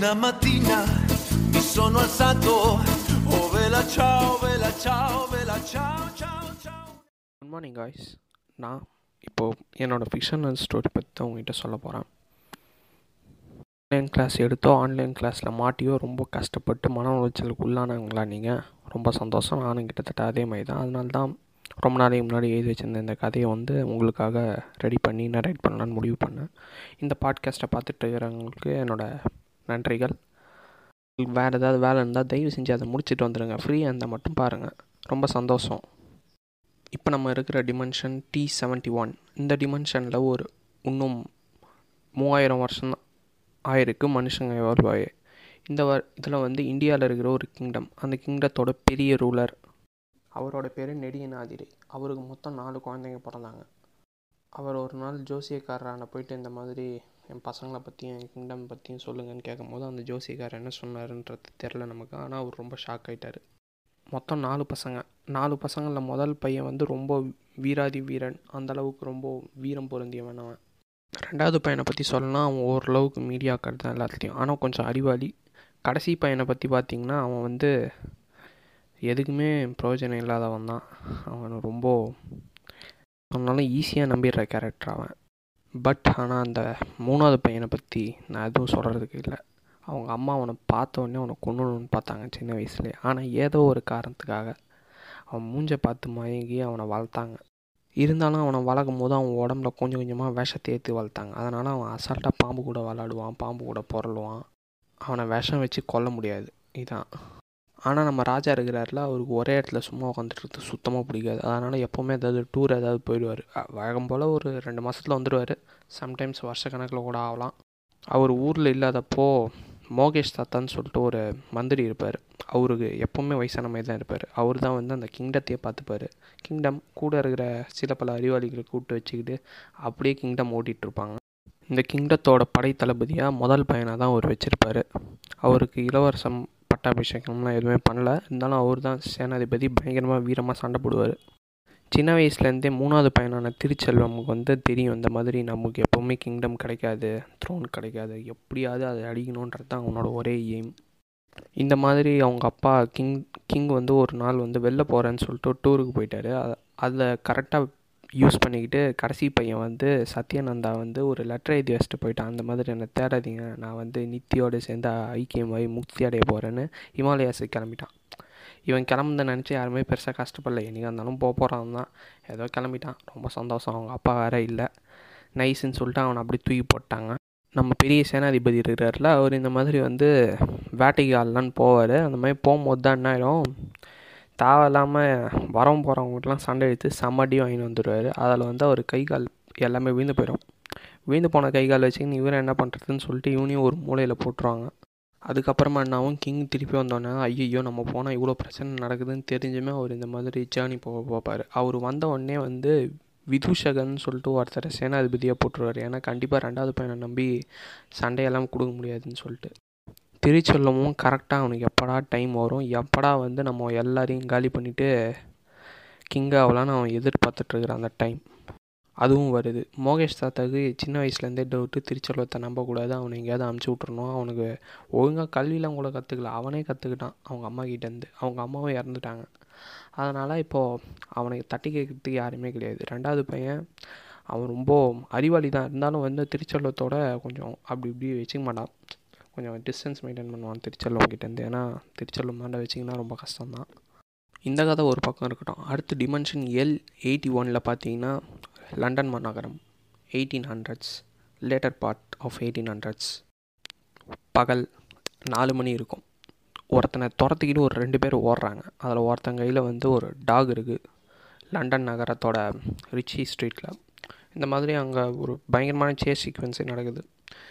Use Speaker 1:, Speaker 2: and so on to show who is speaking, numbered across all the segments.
Speaker 1: Una mattina mi sono alzato, oh vela ciao, vela ciao, vela ciao, ciao, ciao.
Speaker 2: Good morning guys நான் இப்போது என்னோடய fictional story பற்றி தான் உங்ககிட்ட சொல்ல போகிறேன் ஆன்லைன் கிளாஸ் எடுத்தோ ஆன்லைன் கிளாஸில் மாட்டியோ ரொம்ப கஷ்டப்பட்டு மன உளைச்சலுக்கு உள்ளானவங்களா நீங்கள் ரொம்ப சந்தோஷம் நானும் கிட்டத்தட்ட அதே மாதிரி தான் அதனால தான் ரொம்ப நாளைக்கு முன்னாடி எழுதி வச்சிருந்த இந்த கதையை வந்து உங்களுக்காக ரெடி பண்ணி நரேட் பண்ணலான்னு முடிவு பண்ணேன் இந்த பாட்காஸ்ட்டை பார்த்துட்டு இருக்கிறவங்களுக்கு என்னோடய நன்றிகள் வேறு ஏதாவது வேலை இருந்தால் தயவு செஞ்சு அதை முடிச்சுட்டு வந்துடுங்க ஃப்ரீயாக இருந்தால் மட்டும் பாருங்கள் ரொம்ப சந்தோஷம் இப்போ நம்ம இருக்கிற டிமென்ஷன் டி செவன்ட்டி ஒன் இந்த டிமென்ஷனில் ஒரு இன்னும் மூவாயிரம் வருஷம் ஆயிருக்கு மனுஷங்க எவால்வ் ஆகி இந்த வ இதில் வந்து இந்தியாவில் இருக்கிற ஒரு கிங்டம் அந்த கிங்டத்தோட பெரிய ரூலர் அவரோட பேர் நெடியநாதிரி அவருக்கு மொத்தம் நாலு குழந்தைங்க பிறந்தாங்க அவர் ஒரு நாள் ஜோசியக்காரரான போயிட்டு இந்த மாதிரி என் பசங்களை பற்றியும் என் கிங்டம் பற்றியும் சொல்லுங்கன்னு கேட்கும்போது அந்த ஜோசியக்காரர் என்ன சொன்னாருன்றது தெரில நமக்கு ஆனால் அவர் ரொம்ப ஷாக் ஆகிட்டார் மொத்தம் நாலு பசங்க நாலு பசங்களில் முதல் பையன் வந்து ரொம்ப வீராதி வீரன் அந்தளவுக்கு ரொம்ப வீரம் பொருந்தியவன் அவன் ரெண்டாவது பையனை பற்றி சொல்லலாம் அவன் ஓரளவுக்கு மீடியாக்கள் தான் எல்லாத்துலேயும் ஆனால் கொஞ்சம் அறிவாளி கடைசி பையனை பற்றி பார்த்திங்கன்னா அவன் வந்து எதுக்குமே பிரயோஜனம் இல்லாதவன் தான் அவன் ரொம்ப அவனால ஈஸியாக நம்பிடுற கேரக்டர் அவன் பட் ஆனால் அந்த மூணாவது பையனை பற்றி நான் எதுவும் சொல்கிறதுக்கு இல்லை அவங்க அம்மா அவனை பார்த்த உடனே அவனை கொண்டுணுன்னு பார்த்தாங்க சின்ன வயசுலேயே ஆனால் ஏதோ ஒரு காரணத்துக்காக அவன் மூஞ்சை பார்த்து மயங்கி அவனை வளர்த்தாங்க இருந்தாலும் அவனை வளர்க்கும் போது அவன் உடம்புல கொஞ்சம் கொஞ்சமாக விஷத்தை ஏற்றி வளர்த்தாங்க அதனால் அவன் அசால்ட்டாக பாம்பு கூட விளாடுவான் பாம்பு கூட புரளுவான் அவனை விஷம் வச்சு கொல்ல முடியாது இதான் ஆனால் நம்ம ராஜா இருக்கிறாரில் அவருக்கு ஒரே இடத்துல சும்மா உட்காந்துட்டு சுத்தமாக பிடிக்காது அதனால் எப்போவுமே ஏதாவது டூர் ஏதாவது போயிடுவார் வழக்கம் போல் ஒரு ரெண்டு மாதத்தில் வந்துடுவார் சம்டைம்ஸ் வருஷக்கணக்கில் கூட ஆகலாம் அவர் ஊரில் இல்லாதப்போ மோகேஷ் தாத்தான்னு சொல்லிட்டு ஒரு மந்திரி இருப்பார் அவருக்கு எப்போவுமே வயசான மாதிரி தான் இருப்பார் அவர் தான் வந்து அந்த கிங்டத்தையே பார்த்துப்பார் கிங்டம் கூட இருக்கிற சில பல அறிவாளிகளை கூப்பிட்டு வச்சுக்கிட்டு அப்படியே கிங்டம் ஓட்டிகிட்ருப்பாங்க இந்த கிங்டத்தோட படை தளபதியாக முதல் பையனை தான் அவர் வச்சுருப்பார் அவருக்கு இளவரசம் பட்டாபிஷேகம்லாம் எதுவுமே பண்ணல இருந்தாலும் அவர் தான் சேனாதிபதி பயங்கரமாக வீரமாக சண்டை போடுவார் சின்ன வயசுலேருந்தே மூணாவது பையனான திருச்செல்வமுக்கு வந்து தெரியும் இந்த மாதிரி நமக்கு எப்போவுமே கிங்டம் கிடைக்காது த்ரோன் கிடைக்காது எப்படியாவது அதை அடிக்கணுன்றது தான் அவனோட ஒரே எய்ம் இந்த மாதிரி அவங்க அப்பா கிங் கிங் வந்து ஒரு நாள் வந்து வெளில போகிறேன்னு சொல்லிட்டு டூருக்கு போயிட்டாரு அதை கரெக்டாக யூஸ் பண்ணிக்கிட்டு கடைசி பையன் வந்து சத்யானந்தா வந்து ஒரு லெட்டர் எழுதி வச்சுட்டு போயிட்டான் அந்த மாதிரி என்னை தேடாதீங்க நான் வந்து நித்தியோடு சேர்ந்து ஐக்கியமாகி முக்தி அடைய போகிறேன்னு ஹிமாலயாஸுக்கு கிளம்பிட்டான் இவன் கிளம்புத நினச்சி யாருமே பெருசாக கஷ்டப்படல என்றைக்கு இருந்தாலும் போக போகிறான் தான் ஏதோ கிளம்பிட்டான் ரொம்ப சந்தோஷம் அவங்க அப்பா வேற இல்லை நைஸுன்னு சொல்லிட்டு அவனை அப்படி தூக்கி போட்டாங்க நம்ம பெரிய சேனாதிபதி இருக்கிறார்ல அவர் இந்த மாதிரி வந்து வேட்டைக்கு ஆடலான்னு போவார் அந்த மாதிரி போகும்போது தான் என்ன ஆயிடும் தேவையில்லாமல் வரவும் போகிறவங்ககிட்டலாம் சண்டை எடுத்து சம்மடி வாங்கிட்டு வந்துடுவார் அதில் வந்து அவர் கை கால் எல்லாமே விழுந்து போயிடும் விழுந்து போன கை கால் வச்சுக்கின்னு இவரை என்ன பண்ணுறதுன்னு சொல்லிட்டு இவனையும் ஒரு மூலையில் போட்டுருவாங்க அதுக்கப்புறமா என்னாவும் கிங் திருப்பி வந்தோடனே ஐயோ நம்ம போனால் இவ்வளோ பிரச்சனை நடக்குதுன்னு தெரிஞ்சுமே அவர் இந்த மாதிரி ஜேர்னி போக பார்ப்பார் அவர் வந்த உடனே வந்து விதூஷகன் சொல்லிட்டு ஒருத்தர் சேனாதிபதியாக போட்டுருவார் ஏன்னா கண்டிப்பாக ரெண்டாவது பையனை நம்பி சண்டையெல்லாம் கொடுக்க முடியாதுன்னு சொல்லிட்டு திருச்செல்லமும் கரெக்டாக அவனுக்கு எப்படா டைம் வரும் எப்படா வந்து நம்ம எல்லாரையும் காலி பண்ணிவிட்டு கிங் ஆகலான்னு அவன் எதிர்பார்த்துட்ருக்குறான் அந்த டைம் அதுவும் வருது மோகேஷ் தாத்தாவுக்கு சின்ன வயசுலேருந்தே டவுட்டு திருச்செல்வத்தை நம்பக்கூடாது அவனை எங்கேயாவது அமுச்சு விட்றணும் அவனுக்கு ஒழுங்காக கல்வியெலாம் கூட கற்றுக்கல அவனே கற்றுக்கிட்டான் அவங்க அம்மா கிட்டேருந்து அவங்க அம்மாவும் இறந்துட்டாங்க அதனால் இப்போது அவனுக்கு தட்டி கேட்கறதுக்கு யாருமே கிடையாது ரெண்டாவது பையன் அவன் ரொம்ப அறிவாளி தான் இருந்தாலும் வந்து திருச்செல்வத்தோட கொஞ்சம் அப்படி இப்படி வச்சுக்க மாட்டான் கொஞ்சம் டிஸ்டன்ஸ் மெயின்டைன் பண்ணுவான் திருச்செல்வம் கிட்டேருந்து ஏன்னா திருச்செல்வம் மாண்ட வச்சிங்கன்னா ரொம்ப கஷ்டம்தான் இந்த கதை ஒரு பக்கம் இருக்கட்டும் அடுத்து டிமென்ஷன் எல் எயிட்டி ஒனில் பார்த்தீங்கன்னா லண்டன் மாநகரம் eighteen hundreds later part of eighteen hundreds பகல் நாலு மணி இருக்கும் ஒருத்தனை துரத்திக்கிட்டு ஒரு ரெண்டு பேர் ஓடுறாங்க அதில் ஒருத்தன் கையில் வந்து ஒரு டாக் இருக்குது லண்டன் நகரத்தோட ரிச்சி ஸ்ட்ரீட்டில் இந்த மாதிரி அங்கே ஒரு பயங்கரமான சேஸ் சீக்வன்ஸே நடக்குது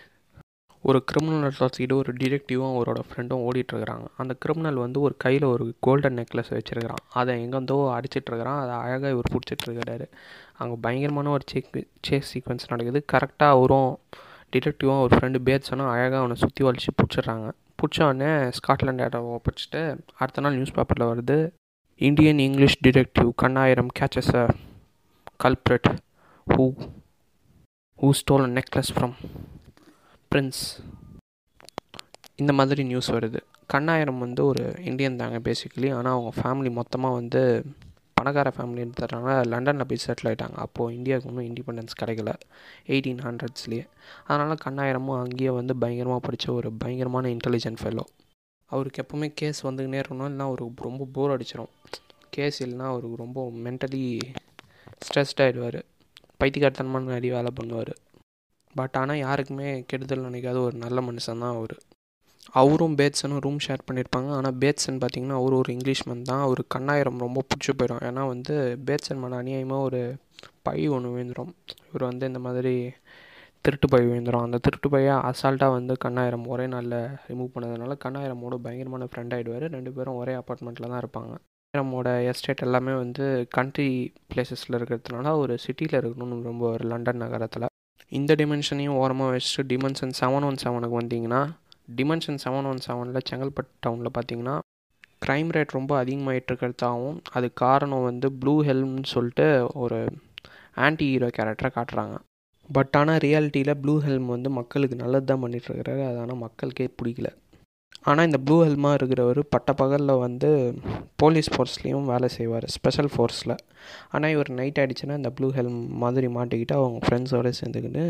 Speaker 2: ஒரு கிரிமினல் துரத்திக்கிட்டு ஒரு டிடெக்டிவும் அவரோட ஃப்ரெண்டும் ஓடிட்டுருக்கிறாங்க அந்த கிரிமினல் வந்து ஒரு கையில் ஒரு கோல்டன் நெக்லஸ் வச்சுருக்கிறான் அதை எங்கேருந்தோ அடிச்சிட்ருக்கிறான் அதை அழகாக இவர் பிடிச்சிட்ருக்கிறாரு அங்கே பயங்கரமான ஒரு செக் சேஸ் சீக்வன்ஸ் நடக்குது கரெக்டாக அவரும் டிடெக்டிவும் ஒரு ஃப்ரெண்டு பேட்ஸனும் அழகாக அவனை சுற்றி வலிச்சு பிடிச்சிடுறாங்க பிடிச்ச உடனே ஸ்காட்லாண்ட் இடை ஒப்படைச்சிட்டு அடுத்த நாள் நியூஸ் பேப்பரில் வருது Indian English detective Kannayiram catches a culprit who who stole necklace from prince இந்த மாதிரி நியூஸ் வருது கண்ணாயிரம் வந்து ஒரு இந்தியன் தாங்க பேசிக்கலி ஆனால் அவங்க ஃபேமிலி மொத்தமாக வந்து பணக்கார ஃபேமிலின்றதுனால லண்டனில் போய் செட்டில் ஆகிட்டாங்க அப்போது இந்தியாவுக்கு இன்னும் இண்டிபெண்டன்ஸ் கிடைக்கல எயிட்டீன் ஹண்ட்ரட்ஸ்லேயே அதனால் கண்ணாயிரமும் அங்கேயே வந்து பயங்கரமாக படித்த ஒரு பயங்கரமான இன்டெலிஜென்ட் ஃபெல்லோ அவருக்கு எப்போவுமே கேஸ் வந்துக்கினே இருக்கணும் இல்லைனா அவருக்கு ரொம்ப போர் அடிச்சிடும் கேஸ் இல்லைனா அவருக்கு ரொம்ப மென்டலி ஸ்ட்ரெஸ்ட் ஆகிடுவார் பைத்தியக்காரத்தனமான நிறைய வேலை பண்ணுவார் பட் ஆனால் யாருக்குமே கெடுதல் நினைக்காத ஒரு நல்ல மனுஷன் தான் அவர் அவரும் பேட்ஸனும் ரூம் ஷேர் பண்ணியிருப்பாங்க ஆனால் பேட்ஸன் பார்த்தீங்கன்னா அவர் ஒரு இங்கிலீஷ்மேன் தான் அவர் கண்ணாயிரம் ரொம்ப பிடிச்சி போயிடும் ஏன்னா வந்து பேட்ஸன் மேலே அநியாயமாக ஒரு பழி ஒன்று விழுந்துடும் இவர் வந்து இந்த மாதிரி திருட்டு பழி விழுந்துடும் அந்த திருட்டு பழியை அசால்ட்டாக வந்து கண்ணாயிரம் ஒரே நாளில் ரிமூவ் பண்ணதுனால கண்ணாயிரமோட பயங்கரமான ஃப்ரெண்ட் ஆகிடுவார் ரெண்டு பேரும் ஒரே அப்பார்ட்மெண்ட்டில் தான் இருப்பாங்க கண்ணாயிரமோட எஸ்டேட் எல்லாமே வந்து கண்ட்ரி பிளேசஸில் இருக்கிறதுனால ஒரு சிட்டியில் இருக்கணும்னு ரொம்ப ஒரு லண்டன் நகரத்தில் இந்த டிமென்ஷனையும் ஓரமாக வச்சுட்டு டிமென்ஷன் செவன் ஒன் செவனுக்கு வந்தீங்கன்னா டிமென்ஷன் செவன் ஒன் செவனில் செங்கல்பட்டு டவுனில் பார்த்தீங்கன்னா க்ரைம் ரேட் ரொம்ப அதிகமாகிட்டு இருக்கிறதாகவும் அது காரணம் வந்து ப்ளூ ஹெல்ம்னு சொல்லிட்டு ஒரு ஆன்டி ஹீரோ கேரக்டரை காட்டுறாங்க பட் ஆனால் ரியாலிட்டியில் ப்ளூ ஹெல்ம் வந்து மக்களுக்கு நல்லது தான் பண்ணிகிட்ருக்கிறாரு அது ஆனால் மக்களுக்கே பிடிக்கல ஆனால் இந்த ப்ளூ ஹெல்மாக இருக்கிறவர் பட்ட பகலில் வந்து போலீஸ் ஃபோர்ஸ்லேயும் வேலை செய்வார் ஸ்பெஷல் ஃபோர்ஸில் ஆனால் இவர் நைட் ஆகிடுச்சுன்னா இந்த ப்ளூ ஹெல்ம் மாதிரி மாட்டிக்கிட்டு அவங்க ஃப்ரெண்ட்ஸோடு சேர்ந்துக்கிட்டு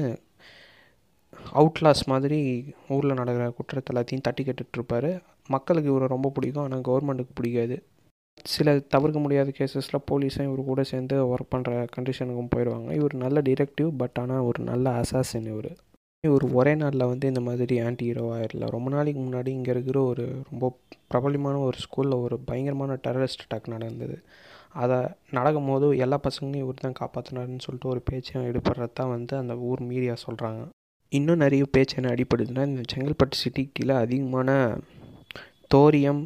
Speaker 2: அவுட்லாஸ் மாதிரி ஊரில் நடக்கிற குற்றத்தை எல்லாத்தையும் தட்டி கட்டுட்ருப்பார் மக்களுக்கு இவரை ரொம்ப பிடிக்கும் ஆனால் கவர்மெண்ட்டுக்கு பிடிக்காது சில தவிர்க்க முடியாத கேசஸில் போலீஸும் இவர் கூட சேர்ந்து ஒர்க் பண்ணுற கண்டிஷனுக்கும் போயிடுவாங்க இவர் நல்ல டிரெக்டிவ் பட் ஆனால் ஒரு நல்ல அசாசின் இவர் இவர் ஒரே நாளில் வந்து இந்த மாதிரி ஆன்டி ஹீரோவாக இல்லை ரொம்ப நாளைக்கு முன்னாடி இங்கே இருக்கிற ஒரு ரொம்ப பிரபலமான ஒரு ஸ்கூலில் ஒரு பயங்கரமான டெரரிஸ்ட் அட்டாக் நடந்தது அதை நடக்கும் போது எல்லா பசங்களையும் இவர் தான் காப்பாற்றினாருன்னு சொல்லிட்டு ஒரு பேச்சையும் எடுப்படுறது தான் வந்து அந்த ஊர் மீடியா சொல்கிறாங்க இன்னும் நிறைய பேச்சு என்ன அடிப்படுதுன்னா இந்த செங்கல்பட்டு சிட்டி கீழே அதிகமான தோரியம்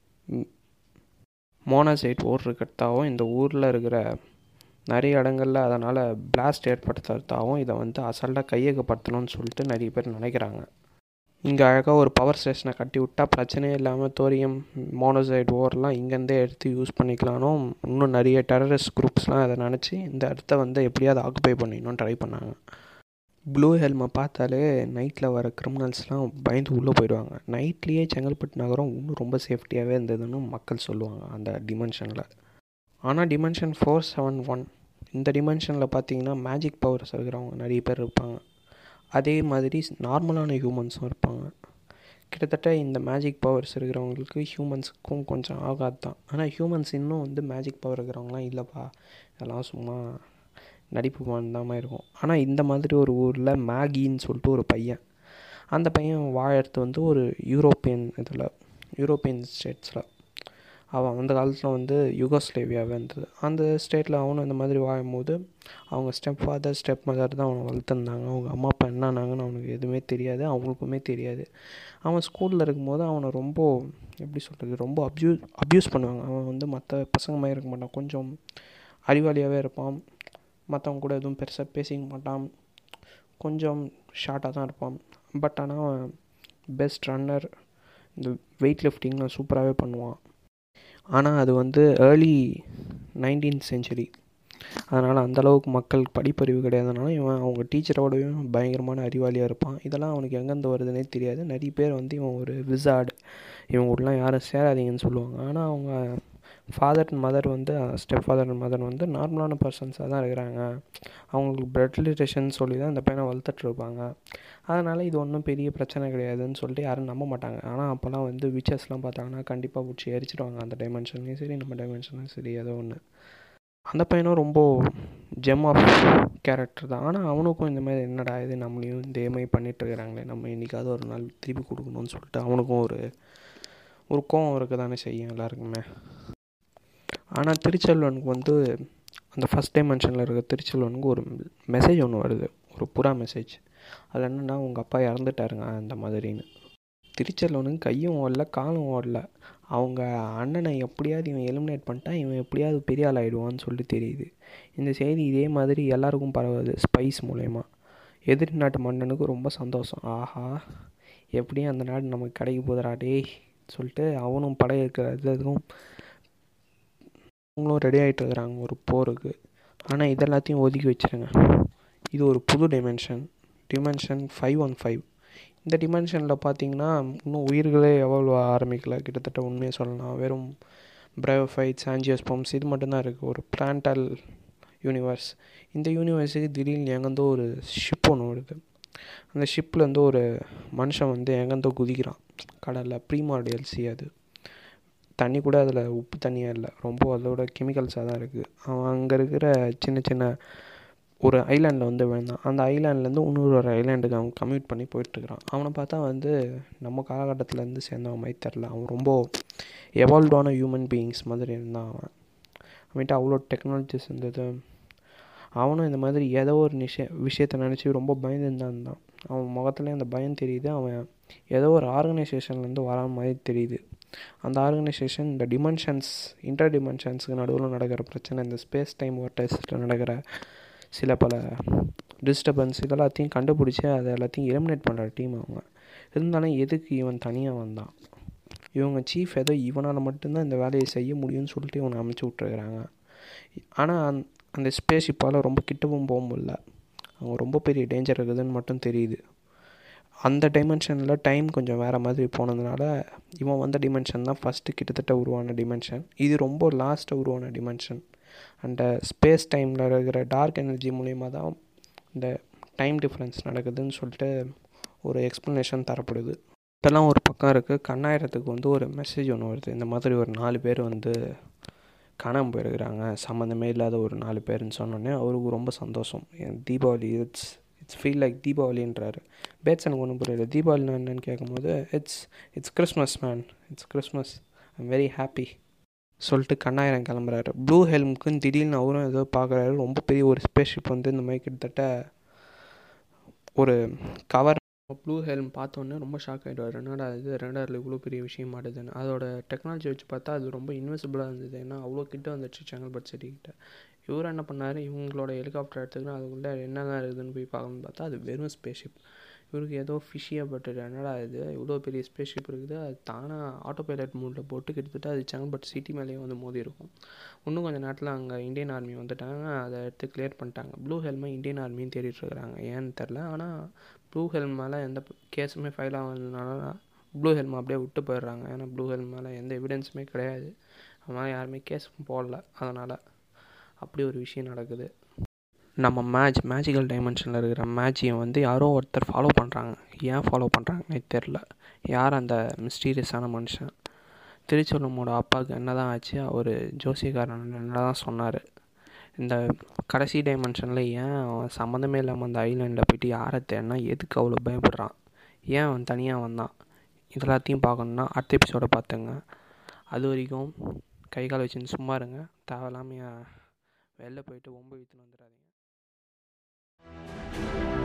Speaker 2: மோனாசைட் ஓர் இருக்கிறதாகவும் இந்த ஊரில் இருக்கிற நிறைய இடங்களில் அதனால் பிளாஸ்ட் ஏற்படுத்துறதாகவும் இதை வந்து அசல்ட்டாக கையகப்படுத்தணும்னு சொல்லிட்டு நிறைய பேர் நினைக்கிறாங்க இங்கே அழகாக ஒரு பவர் ஸ்டேஷனை கட்டி விட்டால் பிரச்சனையே இல்லாமல் தோரியம் மோனோசைட் ஓர்லாம் இங்கேருந்தே எடுத்து யூஸ் பண்ணிக்கலானும் இன்னும் நிறைய டெரரிஸ்ட் குரூப்ஸ்லாம் அதை நினச்சி இந்த இடத்த வந்து எப்படியாவது ஆக்குபை பண்ணிடணும்னு ட்ரை பண்ணாங்க ப்ளூ ஹெல்மை பார்த்தாலே நைட்டில் வர கிரிமினல்ஸ்லாம் பயந்து உள்ளே போயிடுவாங்க நைட்லேயே செங்கல்பட்டு நகரம் இன்னும் ரொம்ப சேஃப்டியாகவே இருந்ததுன்னு மக்கள் சொல்லுவாங்க அந்த டிமென்ஷனில் ஆனால் டிமென்ஷன் ஃபோர் செவன் ஒன் இந்த டிமென்ஷனில் பார்த்தீங்கன்னா மேஜிக் பவர்ஸ் இருக்கிறவங்க நிறைய பேர் இருப்பாங்க அதே மாதிரி நார்மலான ஹியூமன்ஸும் இருப்பாங்க கிட்டத்தட்ட இந்த மேஜிக் பவர்ஸ் இருக்கிறவங்களுக்கு ஹியூமன்ஸுக்கும் கொஞ்சம் ஆகாது தான் ஆனால் ஹியூமன்ஸ் இன்னும் வந்து மேஜிக் பவர் இருக்கிறவங்களாம் இல்லைப்பா இதெல்லாம் சும்மா நடிப்பு மாதிரி இருக்கும் ஆனால் இந்த மாதிரி ஒரு ஊரில் மேகின்னு சொல்லிட்டு ஒரு பையன் அந்த பையன் வாழறது வந்து ஒரு யூரோப்பியன் இதில் யூரோப்பியன் ஸ்டேட்ஸில் அவன் அந்த காலத்தில் வந்து யுகோஸ்லேவியாவே இருந்தது அந்த ஸ்டேட்டில் அவனும் இந்த மாதிரி வாழும்போது அவங்க ஸ்டெப் ஃபாதர் ஸ்டெப் மதர் தான் அவனை வளர்த்துருந்தாங்க அவங்க அம்மா அப்பா என்னானாங்கன்னு அவனுக்கு எதுவுமே தெரியாது அவங்களுக்குமே தெரியாது அவன் ஸ்கூலில் இருக்கும்போது அவனை ரொம்ப எப்படி சொல்கிறது ரொம்ப அப்யூஸ் அப்யூஸ் பண்ணுவாங்க அவன் வந்து மற்ற பசங்க மாதிரி இருக்க மாட்டான் கொஞ்சம் அறிவாளியாகவே இருப்பான் மற்றவங்க கூட எதுவும் பெருசாக பேசிக்க மாட்டான் கொஞ்சம் ஷார்ட்டாக தான் இருப்பான் பட் ஆனால் அவன் பெஸ்ட் ரன்னர் இந்த வெயிட் லிஃப்டிங்லாம் சூப்பராகவே பண்ணுவான் ஆனால் அது வந்து ஏர்லி நைன்டீன் செஞ்சுரி அதனால் அந்தளவுக்கு மக்கள் படிப்பறிவு கிடையாதுனால இவன் அவங்க டீச்சரோடயும் பயங்கரமான அறிவாளியாக இருப்பான் இதெல்லாம் அவனுக்கு எங்கேருந்து வருதுன்னே தெரியாது நிறைய பேர் வந்து இவன் ஒரு விசார்டு இவங்க கூடலாம் யாரும் சேராதீங்கன்னு சொல்லுவாங்க ஆனால் அவங்க ஃபாதர் அண்ட் மதர் வந்து ஸ்டெப் ஃபாதர் அண்ட் மதர் வந்து நார்மலான பர்சன்ஸாக தான் இருக்கிறாங்க அவங்களுக்கு பிளட் ரிலேஷன் சொல்லி தான் இந்த பையனை வளர்த்துட்ருப்பாங்க அதனால் இது ஒன்றும் பெரிய பிரச்சனை கிடையாதுன்னு சொல்லிட்டு யாரும் நம்ப மாட்டாங்க ஆனால் அப்போல்லாம் வந்து விச்சஸ்லாம் பார்த்தாங்கன்னா கண்டிப்பாக பிடிச்சி எரிச்சிடுவாங்க அந்த டைமென்ஷன்லேயும் சரி நம்ம டைமென்ஷன்லையும் சரி ஏதோ ஒன்று அந்த பையனும் ரொம்ப ஜெம் ஆஃப் கேரக்டர் தான் ஆனால் அவனுக்கும் இந்த மாதிரி என்னடா இது நம்மளையும் இதே மாதிரி பண்ணிகிட்ருக்குறாங்களே நம்ம என்றைக்காவது ஒரு நாள் திருப்பி கொடுக்கணும்னு சொல்லிட்டு அவனுக்கும் ஒரு ஒரு கோவம் இருக்க தானே செய்யும் எல்லாருக்குமே ஆனால் திருச்செல்வனுக்கு வந்து அந்த ஃபஸ்ட் டைமென்ஷனில் இருக்க திருச்செல்வனுக்கு ஒரு மெசேஜ் ஒன்று வருது ஒரு புறா மெசேஜ் அதில் என்னென்னா உங்கள் அப்பா இறந்துட்டாருங்க அந்த மாதிரின்னு திருச்செல்வனுக்கு கையும் ஓடல காலும் ஓடல அவங்க அண்ணனை எப்படியாவது இவன் எலிமினேட் பண்ணிட்டா இவன் எப்படியாவது பெரிய ஆள் ஆகிடுவான்னு சொல்லிட்டு தெரியுது இந்த செய்தி இதே மாதிரி எல்லாருக்கும் பரவாது ஸ்பைஸ் மூலயமா எதிரி நாட்டு மன்னனுக்கு ரொம்ப சந்தோஷம் ஆஹா எப்படியும் அந்த நாடு நமக்கு கிடைக்க போதுடா டேய் சொல்லிட்டு அவனும் படையிருக்கிற இதுவும் அவங்களும் ரெடி ஆகிட்டு இருக்கிறாங்க ஒரு போருக்கு ஆனால் இதெல்லாத்தையும் ஒதுக்கி வச்சுருங்க இது ஒரு புது dimension dimension five one five இந்த டிமென்ஷனில் பார்த்தீங்கன்னா இன்னும் உயிர்களே எவ்வளோ ஆரம்பிக்கல கிட்டத்தட்ட உண்மையை சொல்லலாம் வெறும் பிரயோஃபைட்ஸ் ஆஞ்சியோஸ்பம்ஸ் இது மட்டும்தான் இருக்குது ஒரு பிளான்டல் யூனிவர்ஸ் இந்த யூனிவர்ஸுக்கு திடீர்னு எங்கேருந்தோ ஒரு ஷிப் ஒன்று வருது அந்த ஷிப்லேருந்து ஒரு மனுஷன் வந்து எங்கேருந்தோ குதிக்கிறான் கடலில் ப்ரீமார்டியல்சி அது தண்ணி கூட அதில் உப்பு தண்ணியாக இல்லை ரொம்ப அதோட கெமிக்கல்ஸாக தான் இருக்குது அவன் அங்கே இருக்கிற சின்ன சின்ன ஒரு ஐலாண்டில் வந்து விழுந்தான் அந்த ஐலாண்ட்லேருந்து இன்னொரு ஒரு ஐலாண்டுக்கு அவன் கம்யூட் பண்ணி போயிட்டுருக்கிறான் அவனை பார்த்தா வந்து நம்ம காலகட்டத்திலேருந்து சேர்ந்தவன் மாதிரி தெரில அவன் ரொம்ப எவால்வ்டான ஹியூமன் பீயிங்ஸ் மாதிரி இருந்தான் அவன் அவன்கிட்ட அவ்வளோ டெக்னாலஜிஸ் இருந்தது அவனும் இந்த மாதிரி ஏதோ ஒரு விஷய விஷயத்தை நினச்சி ரொம்ப பயந்துருந்தான் இருந்தான் அவன் முகத்துலேயே அந்த பயம் தெரியுது அவன் ஏதோ ஒரு ஆர்கனைசேஷன்லேருந்து வர மாதிரி தெரியுது அந்த ஆர்கனைசேஷன் இந்த டிமென்ஷன்ஸ் இன்டர் டிமென்ஷன்ஸுக்கு நடுவில் நடக்கிற பிரச்சனை இந்த ஸ்பேஸ் டைம் வாட்டர்ஸில் நடக்கிற சில பல டிஸ்டர்பன்ஸ் இதெல்லாத்தையும் கண்டுபிடிச்சி அதை எல்லாத்தையும் எலிமினேட் பண்ணுற டீம் அவங்க இருந்தாலும் எதுக்கு இவன் தனியாக வந்தான் இவங்க சீஃப் ஏதோ இவனால் மட்டும்தான் இந்த வேலையை செய்ய முடியும்னு சொல்லிட்டு இவனை அமுச்சு விட்ருக்குறாங்க ஆனால் அந் அந்த ஸ்பேஸ் ஷிப்பால் ரொம்ப கிட்டவும் போக முடியல அவங்க ரொம்ப பெரிய டேஞ்சர் இருக்குதுன்னு மட்டும் தெரியுது அந்த டைமென்ஷனில் டைம் கொஞ்சம் வேறு மாதிரி போனதுனால இவன் வந்த டிமென்ஷன் தான் ஃபஸ்ட்டு கிட்டத்தட்ட உருவான டிமென்ஷன் இது ரொம்ப லாஸ்ட்டாக உருவான டிமென்ஷன் அந்த ஸ்பேஸ் டைமில் இருக்கிற டார்க் எனர்ஜி மூலிமா தான் இந்த டைம் டிஃப்ரென்ஸ் நடக்குதுன்னு சொல்லிட்டு ஒரு எக்ஸ்ப்ளனேஷன் தரப்படுது இதெல்லாம் ஒரு பக்கம் இருக்குது கண்ணாயிரத்துக்கு வந்து ஒரு மெசேஜ் ஒன்று வருது இந்த மாதிரி ஒரு நாலு பேர் வந்து காணாமல் போயிருக்கிறாங்க சம்மந்தமே இல்லாத ஒரு நாலு பேர்னு சொன்னோன்னே அவருக்கு ரொம்ப சந்தோஷம் Deepavali it's it's feel like தீபாவளின்றாரு பேட்ஸ் எனக்கு ஒன்றும் புரியல தீபாவளினா என்னன்னு கேட்கும்போது it's it's Christmas man it's Christmas I'm very happy சொல்லிட்டு கண்ணாயிரம் கிளம்புறாரு ப்ளூ ஹெல்முக்குன்னு திடீர்னு அவரும் ஏதோ பார்க்குறாரு ரொம்ப பெரிய ஒரு ஸ்பேஸ்ஷிப் வந்து இந்த மாதிரி கிட்டத்தட்ட ஒரு கவர் ப்ளூ ஹெல்ம் பார்த்தோன்னே ரொம்ப ஷாக் ஆகிடுவார் என்னடா இது ரெண்டாரில் இவ்வளோ பெரிய விஷயம் மாட்டுதுன்னு அதோட டெக்னாலஜி வச்சு பார்த்தா அது ரொம்ப இன்வெசிபிளாக இருந்தது ஏன்னா அவ்வளோ கிட்ட வந்துடுச்சு செங்கல்பட்டு சிட்டி கிட்ட இவர் என்ன பண்ணார் இவங்களோட ஹெலிகாப்டர் எடுத்துக்கிட்டு அதுக்குள்ளே என்னதான் இருக்குதுன்னு போய் பார்க்கணும்னு பார்த்தா அது வெறும் ஸ்பேஸ்ஷிப் இவருக்கு ஏதோ ஃபிஷியாக பட்டுட்டு என்னடா இது இவ்வளோ பெரிய ஸ்பேஸ்ஷிப் இருக்குது அது தானாக ஆட்டோ பைலட் மூடில் போட்டு கிட்டத்தட்ட அது செங்கல்பட்டு சிட்டி மேலேயே வந்து மோதி இருக்கும் இன்னும் கொஞ்சம் நேரத்தில் அங்கே இந்தியன் ஆர்மி வந்துட்டாங்க அதை எடுத்து கிளியர் பண்ணிட்டாங்க ப்ளூ ஹெல்மை இந்தியன் ஆர்மியும் தேடிட்டுருக்குறாங்க ஏன்னு தெரில ஆனால் ப்ளூ ஹெல்ம் மேலே எந்த கேஸுமே ஃபைல் ஆகாததுனால ப்ளூ ஹெல்ம் அப்படியே விட்டு போயிடுறாங்க ஏன்னா ப்ளூ ஹெல்ம் மேலே எந்த எவிடன்ஸுமே கிடையாது அதனால் யாருமே கேஸ் போடல அதனால் அப்படி ஒரு விஷயம் நடக்குது நம்ம மேட்ச் மேஜிக்கல் டைமென்ஷனில் இருக்கிற மேட்சியை வந்து யாரோ ஒருத்தர் ஃபாலோ பண்ணுறாங்க ஏன் ஃபாலோ பண்ணுறாங்கன்னே தெரில யார் அந்த மிஸ்டீரியஸான மனுஷன் திருச்செல்வமோட அப்பாவுக்கு என்ன தான் ஆச்சு அவர் ஜோசியக்காரன் என்ன தான் சொன்னார் இந்த கடைசி டைமென்ஷனில் ஏன் அவன் சம்மந்தமே இல்லாமல் அந்த ஐலாண்டில் போயிட்டு யாரை தேடினா எதுக்கு அவ்வளோ பயப்படுறான் ஏன் அவன் தனியாக வந்தான் இதெல்லாத்தையும் பார்க்கணுன்னா அடுத்த எபிசோட பார்த்துங்க அது வரைக்கும் கை கால் வச்சுன்னு சும்மா இருங்க தேவையில்லாமல் வெளில போயிட்டு ஒம்பு விற்றுன்னு வந்துடாதீங்க